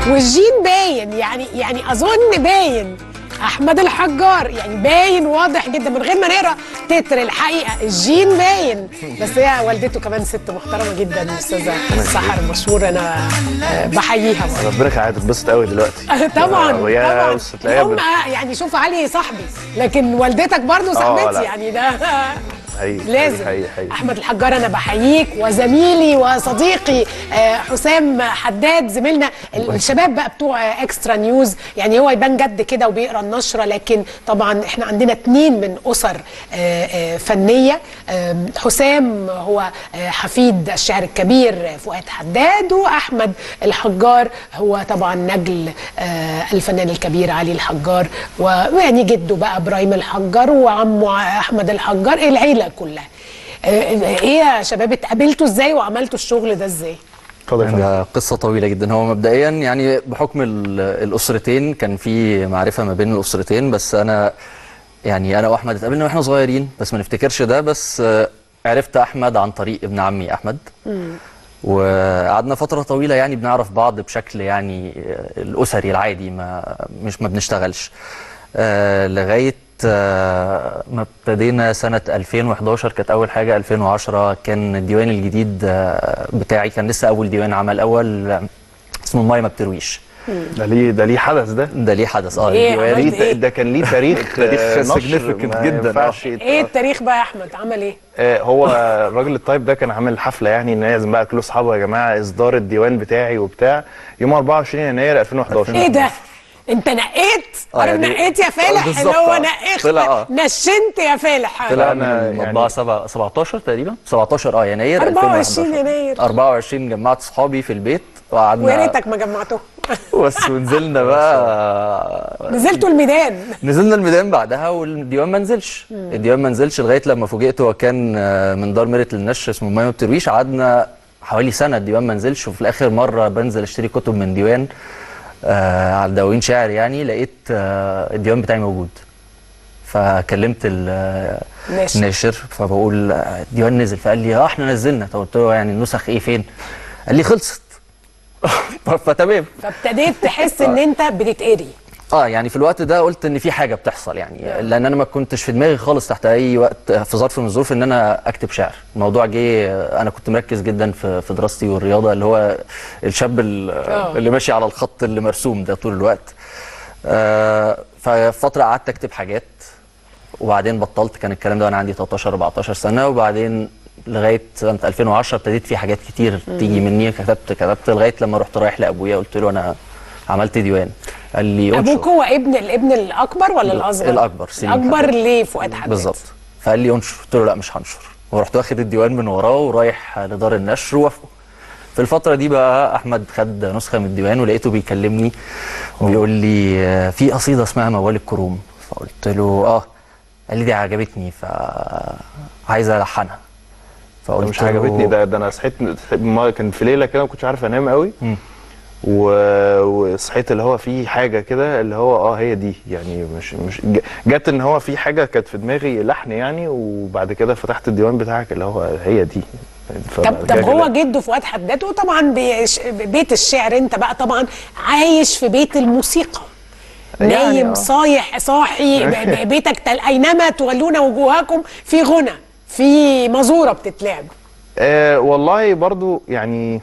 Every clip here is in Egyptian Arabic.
والجين باين يعني يعني اظن باين احمد الحجار يعني باين واضح جدا من غير ما نقرا تتر الحقيقه الجين باين بس هي والدته كمان ست محترمه جدا الاستاذه سحر مشهور انا آه، بحييها برضه. ربنا كان هتتبسط قوي دلوقتي طبعا ويا طبعا بص تلاقيها هم بت- يعني شوف علي صاحبي لكن والدتك برضه صاحبتي لا. يعني ده حقيقي لازم حقيقي حقيقي احمد الحجار انا بحييك وزميلي وصديقي آه، حسام حداد زميلنا ال- الشباب بقى بتوع آه، اكسترا نيوز يعني هو يبان جد كده وبيقرا النشره لكن طبعا احنا عندنا اتنين من اسر آه، آه، فنيه آم، حسام هو آه، حفيد الشاعر الكبير فؤاد حداد واحمد الحجار هو طبعا نجل آه، الفنان الكبير علي الحجار ويعني جده بقى ابراهيم الحجار وعمه احمد الحجار العيله كلها آه، ايه يا شباب اتقابلتوا ازاي وعملتوا الشغل ده ازاي اتفضل يا فندم. ده قصة طويلة جدا هو مبدئيا يعني بحكم ال- الأسرتين كان في معرفة ما بين الأسرتين بس أنا يعني أنا وأحمد اتقابلنا وإحنا صغيرين بس ما نفتكرش ده بس آه، عرفت أحمد عن طريق ابن عمي أحمد وقعدنا فترة طويلة يعني بنعرف بعض بشكل يعني آه، الأسري العادي ما مش ما بنشتغلش آه، لغاية آه، ما ابتدينا سنة 2011 كانت أول حاجة 2010 كان الديوان الجديد آه، بتاعي كان لسه أول ديوان عمل أول آه، اسمه المايه ما بترويش ده ليه ده ليه حدث ده ده ليه حدث اه إيه الديوان عملت ليه إيه؟ ده كان ليه تاريخ تاريخ آه، نشر significant ما جداً، ينفعش يت- ايه التاريخ بقى يا احمد عمل ايه آه، هو الراجل الطيب ده كان عامل حفله يعني ان لازم بقى كل اصحابه يا جماعه اصدار الديوان بتاعي وبتاع يوم 24 يناير 2011 ايه ده انت نقيت آه، عارف يعني- نقيت يا فالح اللي بالظبط، هو آه. نقيت طلع، آه. نشنت يا فالح طلع لا، من أنا المطبعة يعني- سبعة- 17 تقريبا 17 اه يناير 24 2011. يناير. 24 جمعت صحابي في البيت وقعدنا ويا ريتك ما جمعته بس ونزلنا بقى نزلتوا الميدان نزلنا الميدان بعدها والديوان ما نزلش الديوان ما نزلش لغايه لما فوجئت هو كان آه، من دار ميرت للنشر اسمه مايه ما بترويش قعدنا حوالي سنه الديوان ما نزلش وفي الاخر مره بنزل اشتري كتب من ديوان آه على دواوين شعر يعني لقيت آه الديوان بتاعي موجود فكلمت ال- ماشي. الناشر فبقول آه، الديوان نزل فقال لي اه احنا نزلنا طب قلت له يعني النسخ ايه فين؟ قال لي خلصت فتمام فابتديت تحس ان انت بتتقري اه يعني في الوقت ده قلت ان في حاجه بتحصل يعني لان انا ما كنتش في دماغي خالص تحت اي وقت في ظرف من الظروف ان انا اكتب شعر الموضوع جه انا كنت مركز جدا في في دراستي والرياضه اللي هو الشاب ال- آه. اللي ماشي على الخط اللي مرسوم ده طول الوقت آه ففتره قعدت اكتب حاجات وبعدين بطلت كان الكلام ده وانا عندي 13 14 سنه وبعدين لغايه سنه 2010 ابتديت في حاجات كتير تيجي مني كتبت كتبت لغايه لما رحت رايح لابويا قلت له انا عملت ديوان قال لي انشر. ابوك هو ابن الابن الاكبر ولا الاصغر الأكبر، سليم الاكبر حداد. ليه فؤاد حداد بالظبط فقال لي انشر قلت له لا مش هنشر ورحت واخد الديوان من وراه ورايح لدار النشر ووافقوا في الفترة دي بقى أحمد خد نسخة من الديوان ولقيته بيكلمني وبيقول لي آه، في قصيدة اسمها موال الكروم فقلت له اه قال لي دي عجبتني فعايز ألحنها فقلت مش له- عجبتني ده ده انا صحيت ما كان في ليله كده ما كنتش عارف انام قوي و... وصحيت اللي هو في حاجه كده اللي هو اه هي دي يعني مش مش ج- جت ان هو في حاجه كانت في دماغي لحن يعني وبعد كده فتحت الديوان بتاعك اللي هو هي دي طب فبعد طب كده هو كده- جده فؤاد حداد وطبعا بيش- بيت الشعر انت بقى طبعا عايش في بيت الموسيقى يعني نايم آه. صايح صاحي ب- ب- بيتك تل اينما تولون وجوهكم في غنى في مزوره بتتلعب آه والله برضو يعني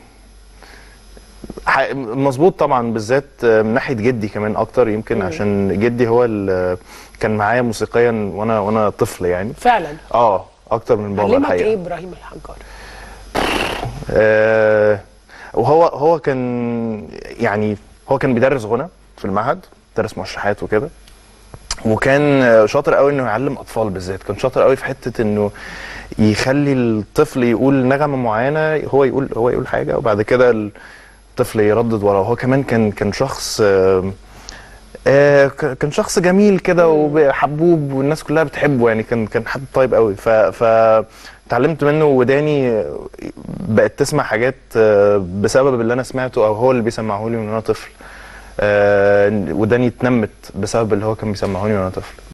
ح- مظبوط طبعا بالذات آه، من ناحيه جدي كمان اكتر يمكن عشان جدي هو اللي كان معايا موسيقيا وانا وانا طفل يعني فعلا اه اكتر من بابا علمك الحقيقه ايه ابراهيم الحجار آه وهو هو كان يعني هو كان بيدرس غنى في المعهد درس مرشحات وكده وكان آه، شاطر قوي انه يعلم اطفال بالذات كان شاطر قوي في حته انه يخلي الطفل يقول نغمه معينه هو يقول هو يقول حاجه وبعد كده الطفل يردد وراه هو كمان كان كان شخص آه آه ك- كان شخص جميل كده وحبوب والناس كلها بتحبه يعني كان كان حد طيب قوي ف ف اتعلمت منه وداني بقت تسمع حاجات آه، بسبب اللي انا سمعته او هو اللي بيسمعه لي من وانا طفل آه، وداني اتنمت بسبب اللي هو كان بيسمعه لي وانا طفل